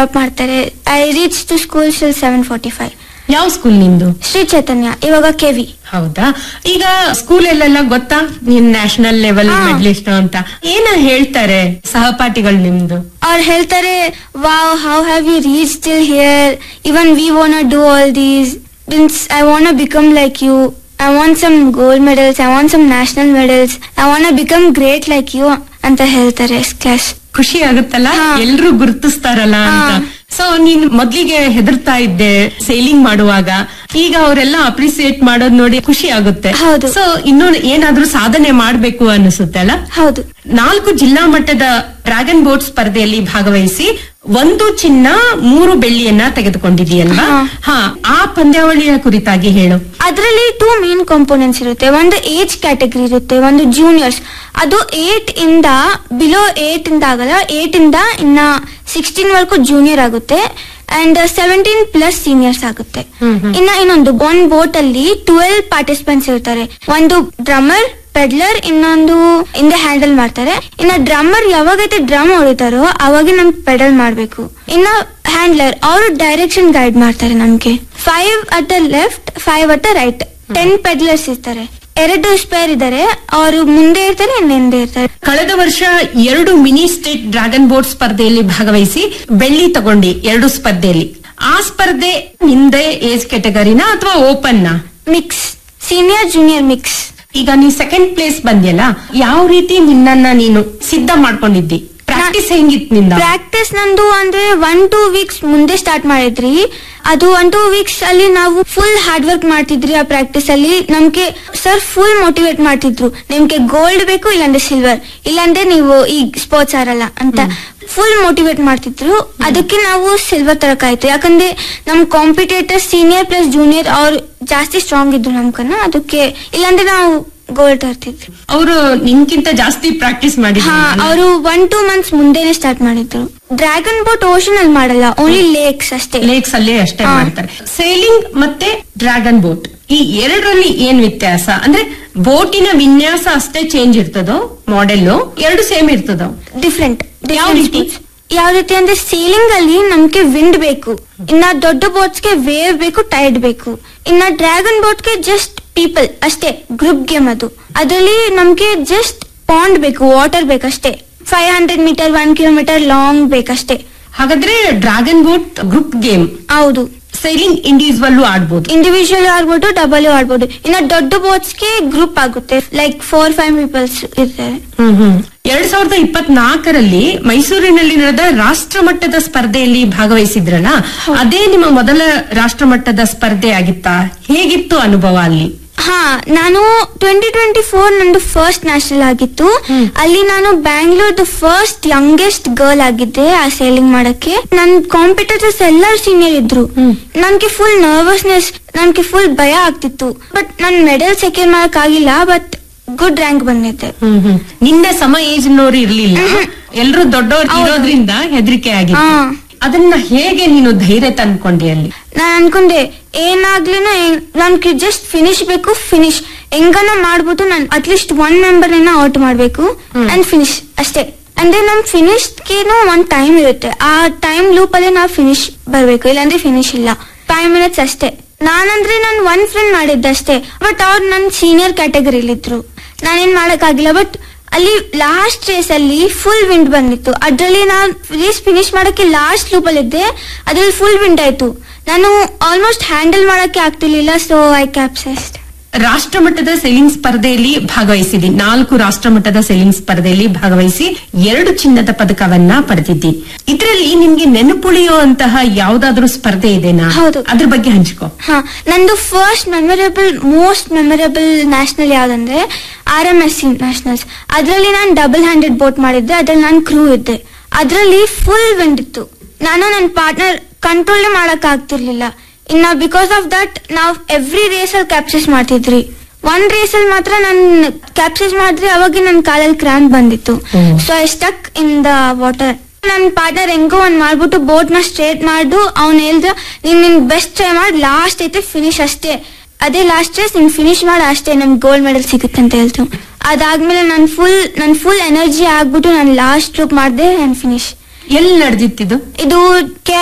Drop ಮಾಡ್ತಾರೆ I reach to school still seven forty five ಯಾವ school ನಿಂದು ಶ್ರೀ ಚೈತನ್ಯ ಇವಾಗ ಕೆವಿ ಹೌದಾ ಈಗ ಸ್ಕೂಲಲ್ಲೆಲ್ಲ ಗೊತ್ತಾ ನೀನ್ ನ್ಯಾಷನಲ್ ಲೆವೆಲ್ ಹಾ. ಮೆಡಲಿಸ್ಟ್ ಅಂತ ಏನ ಹೇಳ್ತಾರೆ ಸಹಪಾಠಿಗಳು ನಿಮ್ದು ಅವ್ರು ಹೇಳ್ತಾರೆ wow how have you reach till here even we want do all these means I want become like you I want some gold medals I want some national medals I want become great like you ಅಂತ ಹೇಳ್ತಾರೆ class ಖುಷಿ ಆಗುತ್ತಲ್ಲ ಹಾ. ಎಲ್ರು ಗುರುತಿಸ್ತಾರಲ್ಲ ಅಂತ ಹಾ. So ನೀನ್ ಮೊದ್ಲಿಗೆ ಹೆದರ್ತಾ ಇದ್ದೆ ಸೇಲಿಂಗ್ ಮಾಡುವಾಗ ಈಗ ಅವರೆಲ್ಲ ಅಪ್ರಿಸಿಯೇಟ್ ಮಾಡೋದ್ ನೋಡಿ ಖುಷಿ ಆಗುತ್ತೆ ಹೌದು. ಸೊ ಇನ್ನು ಏನಾದ್ರೂ ಸಾಧನೆ ಮಾಡ್ಬೇಕು ಅನಿಸುತ್ತೆ ಅಲ್ಲ ಹೌದು ನಾಲ್ಕು ಜಿಲ್ಲಾ ಮಟ್ಟದ ಡ್ರ್ಯಾಗನ್ ಬೋಟ್ ಸ್ಪರ್ಧೆಯಲ್ಲಿ ಭಾಗವಹಿಸಿ ಒಂದು ಚಿನ್ನ ಮೂರು ಬೆಳ್ಳಿಯನ್ನ ತೆಗೆದುಕೊಂಡಿದೆಯಲ್ವಾ ಹಾ. ಹಾ ಆ ಪಂದ್ಯಾವಳಿಯ ಕುರಿತಾಗಿ ಹೇಳು ಅದರಲ್ಲಿ ಟೂ ಮೇನ್ ಕಾಂಪೋನೆಂಟ್ಸ್ ಇರುತ್ತೆ ಒಂದು ಏಜ್ ಕ್ಯಾಟಗರಿ ಇರುತ್ತೆ ಒಂದು ಜೂನಿಯರ್ಸ್ ಅದು ಏಟ್ ಇಂದ ಬಿಲೋ ಏಟ್ ಇಂದ ಆಗಲ್ಲ ಏಟ್ ಇಂದ ಇನ್ನ ಸಿಕ್ಸ್ಟೀನ್ ವರೆಗೂ ಜೂನಿಯರ್ ಆಗುತ್ತೆ ಅಂಡ್ ಸೆವೆಂಟೀನ್ ಪ್ಲಸ್ ಸೀನಿಯರ್ಸ್ ಆಗುತ್ತೆ ಹ್ಮ್ ಹ್ಮ್. ಇನ್ನ ಇನ್ನೊಂದು ಒಂದ್ ಬೋಟ್ ಅಲ್ಲಿ ಟ್ವೆಲ್ ಪಾರ್ಟಿಸಿಪೆಂಟ್ಸ್ ಇರ್ತಾರೆ ಒಂದು ಡ್ರಮ್ಮರ್ ಪೆಡ್ಲರ್ ಇನ್ನೊಂದು ಹಿಂದೆ ಹ್ಯಾಂಡಲ್ ಮಾಡ್ತಾರೆ ಇನ್ನ ಡ್ರಮ್ಮರ್ ಯಾವಾಗೈತೆ ಡ್ರಮ್ ಹೊಡಿತಾರೋ ಅವಾಗ ನಮ್ ಪೆಡಲ್ ಮಾಡ್ಬೇಕು ಇನ್ನ ಹ್ಯಾಂಡ್ಲರ್ ಅವರು ಡೈರೆಕ್ಷನ್ ಗೈಡ್ ಮಾಡ್ತಾರೆ ನಮ್ಗೆ five at the left five at the right ten paddlers ಇರ್ತಾರೆ ಎರಡು ಸ್ಪೇರ್ ಇದ್ದಾರೆ ಅವರು ಮುಂದೆ ಇರ್ತಾರೆ ಇನ್ನು ಹಿಂದೆ ಇರ್ತಾರೆ ಕಳೆದ ವರ್ಷ ಎರಡು ಮಿನಿ ಸ್ಟೇಟ್ ಡ್ರ್ಯಾಗನ್ ಬೋಟ್ ಸ್ಪರ್ಧೆಯಲ್ಲಿ ಭಾಗವಹಿಸಿ ಬೆಳ್ಳಿ ತಗೊಂಡಿ ಎರಡು ಸ್ಪರ್ಧೆಯಲ್ಲಿ ಆ ಸ್ಪರ್ಧೆ ನಿಂದೆ ಏಜ್ ಕೆಟಗರಿನ ಅಥವಾ ಓಪನ್ ನ ಮಿಕ್ಸ್ ಸೀನಿಯರ್ ಜೂನಿಯರ್ ಮಿಕ್ಸ್ ಈಗ ನೀ ಸೆಕೆಂಡ್ ಪ್ಲೇಸ್ ಬಂದ್ಯಲ್ಲ ಯಾವ ರೀತಿ ನಿನ್ನನ್ನ ನೀನು ಸಿದ್ಧ ಮಾಡ್ಕೊಂಡಿದ್ದಿ ಪ್ರಾಕ್ಟೀಸ್ ಹೆಂಗಿತ್ತು ನಿಂದ ಪ್ರಾಕ್ಟೀಸ್ ನಂದು ಅಂದ್ರೆ ಒನ್ ಟೂ ವೀಕ್ಸ್ ಮುಂದೆ ಸ್ಟಾರ್ಟ್ ಮಾಡಿದ್ರಿ ಅದು ಒನ್ ಟೂ ವೀಕ್ಸ್ ಅಲ್ಲಿ ನಾವು ಫುಲ್ ಹಾರ್ಡ್ ವರ್ಕ್ ಮಾಡ್ತಿದ್ರಿ ಆ ಪ್ರಾಕ್ಟೀಸ್ ಅಲ್ಲಿ ನಮ್ಗೆ ಸರ್ ಫುಲ್ ಮೋಟಿವೇಟ್ ಮಾಡ್ತಿದ್ರು ನಿಮ್ಗೆ ಗೋಲ್ಡ್ ಬೇಕು ಇಲ್ಲಾಂದ್ರೆ ಸಿಲ್ವರ್ ಇಲ್ಲಾಂದ್ರೆ ನೀವು ಈ ಸ್ಪೋರ್ಟ್ಸ್ ಆರಲ್ಲ ಅಂತ ಫುಲ್ ಮೋಟಿವೇಟ್ ಮಾಡ್ತಿದ್ರು ಅದಕ್ಕೆ ನಾವು ಸಿಲ್ವರ್ ತರಕಾಯ್ತು ಯಾಕಂದ್ರೆ ನಮ್ ಕಾಂಪಿಟೇಟರ್ ಸೀನಿಯರ್ ಪ್ಲಸ್ ಜೂನಿಯರ್ ಅವ್ರು ಜಾಸ್ತಿ ಸ್ಟ್ರಾಂಗ್ ಇದ್ರು ನಮ್ಕನ್ನ ಅದಕ್ಕೆ ಇಲ್ಲಾಂದ್ರೆ ನಾವು ಗೋಲ್ಡ್ ತರ್ತಿದ್ವಿ ಅವರು ನಿನ್ಕಿಂತ ಜಾಸ್ತಿ ಪ್ರಾಕ್ಟೀಸ್ ಹಾ ಮಾಡಿದ್ರು ಅವರು ಒನ್ ಟೂ ಮಂತ್ಸ್ ಮುಂದೆನೆ ಸ್ಟಾರ್ಟ್ ಮಾಡಿದ್ರು ಡ್ರ್ಯಾಗನ್ ಬೋಟ್ ಓಷನ್ ಅಲ್ಲಿ ಮಾಡಲ್ಲ ಓನ್ಲಿ ಲೇಕ್ಸ್ ಅಷ್ಟೇ ಲೇಕ್ಸ್ ಅಲ್ಲೇ ಅಷ್ಟೇ ಹಾ. ಮಾಡ್ತಾರೆ ಸೇಲಿಂಗ್ ಮತ್ತೆ ಡ್ರ್ಯಾಗನ್ ಬೋಟ್ ಈ ಎರಡರಲ್ಲಿ ಏನ್ ವ್ಯತ್ಯಾಸ ಅಂದ್ರೆ ಬೋಟಿನ ವಿನ್ಯಾಸ ಅಷ್ಟೇ ಚೇಂಜ್ ಇರ್ತದೋ ಮಾಡೆಲ್ ಎರಡು ಸೇಮ್ ಇರ್ತದೋ ಡಿಫ್ರೆಂಟ್ ಯಾವ ರೀತಿ? ಯಾವ ರೀತಿ ಅಂದ್ರೆ ಸೀಲಿಂಗ್ ಅಲ್ಲಿ ನಮ್ಗೆ ವಿಂಡ್ ಬೇಕು ಇನ್ನ ದೊಡ್ಡ ಬೋಟ್ಸ್ ಗೆ ವೇವ್ ಬೇಕು ಟೈಡ್ ಬೇಕು ಇನ್ನ ಡ್ರ್ಯಾಗನ್ ಬೋಟ್ ಗೆ ಜಸ್ಟ್ ಪೀಪಲ್ ಅಷ್ಟೇ ಗ್ರೂಪ್ ಗೇಮ್ ಅದು ಅದರಲ್ಲಿ ನಮ್ಗೆ ಜಸ್ಟ್ ಪಾಂಡ್ ಬೇಕು ವಾಟರ್ ಬೇಕಷ್ಟೇ five hundred metre one kilometre long ಬೇಕಷ್ಟೇ ಹಾಗಾದ್ರೆ ಡ್ರ್ಯಾಗನ್ ಬೋಟ್ ಗ್ರೂಪ್ ಗೇಮ್ ಹೌದು ಸೈಲಿಂಗ್ ಇಂಡಿವಿಜುವಲ್ ಆಡ್ಬೋದು ಇಂಡಿವಿಜುವಲ್ ಆಡ್ಬೋದು ಡಬಲ್ ಆಡ್ಬೋದು ಇನ್ನ ದೊಡ್ಡ ಬೋಟ್ಸ್ ಗೆ ಗ್ರೂಪ್ ಆಗುತ್ತೆ ಲೈಕ್ ಫೋರ್ ಫೈವ್ ಪೀಪಲ್ಸ್ ಇರ್ತಾರೆ ಹ್ಮ್ ಹ್ಮ್ ಎರಡ್ ಸಾವಿರದ ಇಪ್ಪತ್ನಾಲ್ಕರಲ್ಲಿ ಮೈಸೂರಿನಲ್ಲಿ ನಡೆದ ರಾಷ್ಟ್ರ ಮಟ್ಟದ ಸ್ಪರ್ಧೆಯಲ್ಲಿ ಭಾಗವಹಿಸಿದ್ರಲ್ಲ ಅದೇ ನಿಮ್ಮ ಮೊದಲ ರಾಷ್ಟ್ರ ಮಟ್ಟದ ಸ್ಪರ್ಧೆ ಆಗಿತ್ತಾ ಹೇಗಿತ್ತು ಅನುಭವ ಅಲ್ಲಿ ಹಾ ನಾನು ಟ್ವೆಂಟಿ ಟ್ವೆಂಟಿ ಫೋರ್ ನಂದು ಫಸ್ಟ್ ನ್ಯಾಷನಲ್ ಆಗಿತ್ತು ಅಲ್ಲಿ ನಾನು ಬ್ಯಾಂಗ್ಳೂರ್ದು ಫಸ್ಟ್ ಯಂಗೆಸ್ಟ್ ಗರ್ಲ್ ಆಗಿದ್ದೆ ಆ ಸೇಲಿಂಗ್ ಮಾಡಕ್ಕೆ ನನ್ ಕಾಂಪಿಟೇಟರ್ಸ್ ಎಲ್ಲರೂ ಸೀನಿಯರ್ ಇದ್ರು ನನ್ಗೆ ಫುಲ್ ನರ್ವಸ್ನೆಸ್ ನನ್ಗೆ ಫುಲ್ ಭಯ ಆಗ್ತಿತ್ತು ಬಟ್ ನನ್ ಮೆಡಲ್ ಸೆಕೆಂಡ್ ಮಾಡಕ್ ಆಗಿಲ್ಲ ಬಟ್ ಗುಡ್ ರ್ಯಾಂಕ್ ಬಂದಿದ್ದೆ ಹ್ಮ್ ಹ್ಮ್ ನಿನ್ನ ಸಮ ಏಜ್ ನವರು ಇರ್ಲಿಲ್ಲ ಎಲ್ರು ದೊಡ್ಡವ್ರು ಇರೋದ್ರಿಂದ ಹೆದರಿಕೆ ಆಗಿತ್ತು ಹಾ. ಅದನ್ನ ಹೇಗೆ ನೀನು ಧೈರ್ಯ ತಂದ್ಕೊಂಡಿ ಅಲ್ಲಿ ನಾನ್ ಅನ್ಕೊಂಡೆ ಏನಾಗ್ಲಿನೂ ನನ್ಗೆ ಜಸ್ಟ್ ಫಿನಿಶ್ ಬೇಕು ಫಿನಿಶ್ ಹೆಂಗನ ಮಾಡ್ಬಿಟ್ಟು ನಾನು ಅಟ್ಲೀಸ್ಟ್ ಒನ್ ಮೆಂಬರ್ ಔಟ್ ಮಾಡ್ಬೇಕು ಅಂಡ್ ಫಿನಿಶ್ ಅಷ್ಟೇ ಅಂದ್ರೆ ನಮ್ ಫಿನಿಶ್ ಗೇನು ಒಂದ್ ಟೈಮ್ ಇರುತ್ತೆ ಆ ಟೈಮ್ ಲೂಪ್ ಅಲ್ಲಿ ನಾವು ಫಿನಿಶ್ ಬರ್ಬೇಕು ಇಲ್ಲಾಂದ್ರೆ ಫಿನಿಶ್ ಇಲ್ಲ ಫೈವ್ ಮಿನಿಟ್ಸ್ ಅಷ್ಟೇ ನಾನಂದ್ರೆ ನಾನು ಒನ್ ಫ್ರೆಂಡ್ ಮಾಡಿದ್ದೆ ಅಷ್ಟೇ ಬಟ್ ಅವ್ರು ನನ್ ಸೀನಿಯರ್ ಕ್ಯಾಟಗರಿಲಿ ಇದ್ರು ನಾನೇನ್ ಮಾಡಕ್ ಆಗಿಲ್ಲ ಬಟ್ ಅಲ್ಲಿ ಲಾಸ್ಟ್ ರೇಸ್ ಅಲ್ಲಿ ಫುಲ್ ವಿಂಡ್ ಬಂದಿತ್ತು ಅದ್ರಲ್ಲಿ ನಾನು ರೇಸ್ ಫಿನಿಶ್ ಮಾಡಕ್ಕೆ ಲಾಸ್ಟ್ ಲೂಪ್ ಅಲ್ಲಿ ಇದ್ದೆ ಅದ್ರಲ್ಲಿ ಫುಲ್ ವಿಂಡ್ ಆಯ್ತು ನಾನು ಆಲ್ಮೋಸ್ಟ್ ಹ್ಯಾಂಡಲ್ ಮಾಡಕ್ಕೆ ಆಗ್ತಿರ್ಲಿಲ್ಲ ಸೊ ಐ ಕ್ಯಾಪ್ಸೈಸ್ಡ್ ರಾಷ್ಟ್ರ ಮಟ್ಟದ ಸೆಲಿಂಗ್ ಸ್ಪರ್ಧೆಯಲ್ಲಿ ಭಾಗವಹಿಸಿದಿ ನಾಲ್ಕು ರಾಷ್ಟ್ರ ಮಟ್ಟದ ಸೆಲಿಂಗ್ ಸ್ಪರ್ಧೆಯಲ್ಲಿ ಭಾಗವಹಿಸಿ ಎರಡು ಚಿನ್ನದ ಪದಕವನ್ನ ಪಡೆದಿದ್ದಿ ಇದರಲ್ಲಿ ನಿಮ್ಗೆ ನೆನಪುಳಿಯುವಂತಹ ಯಾವ್ದಾದ್ರೂ ಸ್ಪರ್ಧೆ ಇದೆನಾ ಹೌದು. ಅದ್ರ ಬಗ್ಗೆ ಹಂಚ್ಕೋ ಹಾ ನಂದು first memorable most memorable national ಯಾವ್ದಂದ್ರೆ R M S C nationals ಅದ್ರಲ್ಲಿ ನಾನು ಡಬಲ್ ಹ್ಯಾಂಡೆಡ್ ಬೋಟ್ ಮಾಡಿದ್ದೆ ಅದ್ರಲ್ಲಿ ನಾನು ಕ್ರೂ ಇದ್ದೆ ಅದ್ರಲ್ಲಿ ಫುಲ್ ವಿಂಡ್ ಇತ್ತು ನಾನು ನನ್ನ ಪಾರ್ಟ್ನರ್ ಕಂಟ್ರೋಲ್ ಮಾಡಕ್ ಆಗ್ತಿರ್ಲಿಲ್ಲ ಇನ್ನ ಬಿಕಾಸ್ ಆಫ್ ದಟ್ ನಾವ್ ಎವ್ರಿ ರೇಸ್ ಅಲ್ಲಿ ಕ್ಯಾಪ್ಚರ್ಸ್ ಮಾಡ್ತಿದ್ರಿ ಒಂದ್ ರೇಸ್ ಅಲ್ಲಿ ಮಾತ್ರ ನನ್ ಕ್ಯಾಪ್ಚರ್ಸ್ ಮಾಡಿದ್ರೆ ಅವಾಗ ನನ್ ಕಾಲಲ್ಲಿ ಕ್ರಾಂಪ್ ಬಂದಿತ್ತು hmm. So I stuck in the water ನನ್ ಪಾರ್ಟ್ನರ್ ಹೆಂಗೋ ಒಂದ್ ಮಾಡ್ಬಿಟ್ಟು ಬೋಟ್ ನ ಸ್ಟ್ರೇಟ್ ಮಾಡು ಅವ್ನ್ ಹೇಳ್ದ ನೀನ್ ನಿನ್ ಬೆಸ್ಟ್ ಟ್ರೈ ಮಾಡಿ ಲಾಸ್ಟ್ ಐತೆ ಫಿನಿಶ್ ಅಷ್ಟೇ ಅದೇ ಲಾಸ್ಟ್ ರೇಸ್ ನೀನ್ ಫಿನಿಶ್ ಮಾಡ ಅಷ್ಟೇ ನನ್ ಗೋಲ್ಡ್ ಮೆಡಲ್ ಸಿಗುತ್ತೆ ಅಂತ ಹೇಳ್ತು ಅದಾದ್ಮೇಲೆ ನನ್ ಫುಲ್ ನನ್ ಫುಲ್ ಎನರ್ಜಿ ಆಗ್ಬಿಟ್ಟು ನಾನು ಲಾಸ್ಟ್ ಲುಕ್ ಮಾಡ್ದೆ ಅಂಡ್ ಫಿನಿಶ್ ಎಲ್ಲಿ ನಡೆದಿತ್ತಿದು ಇದು ಕೆ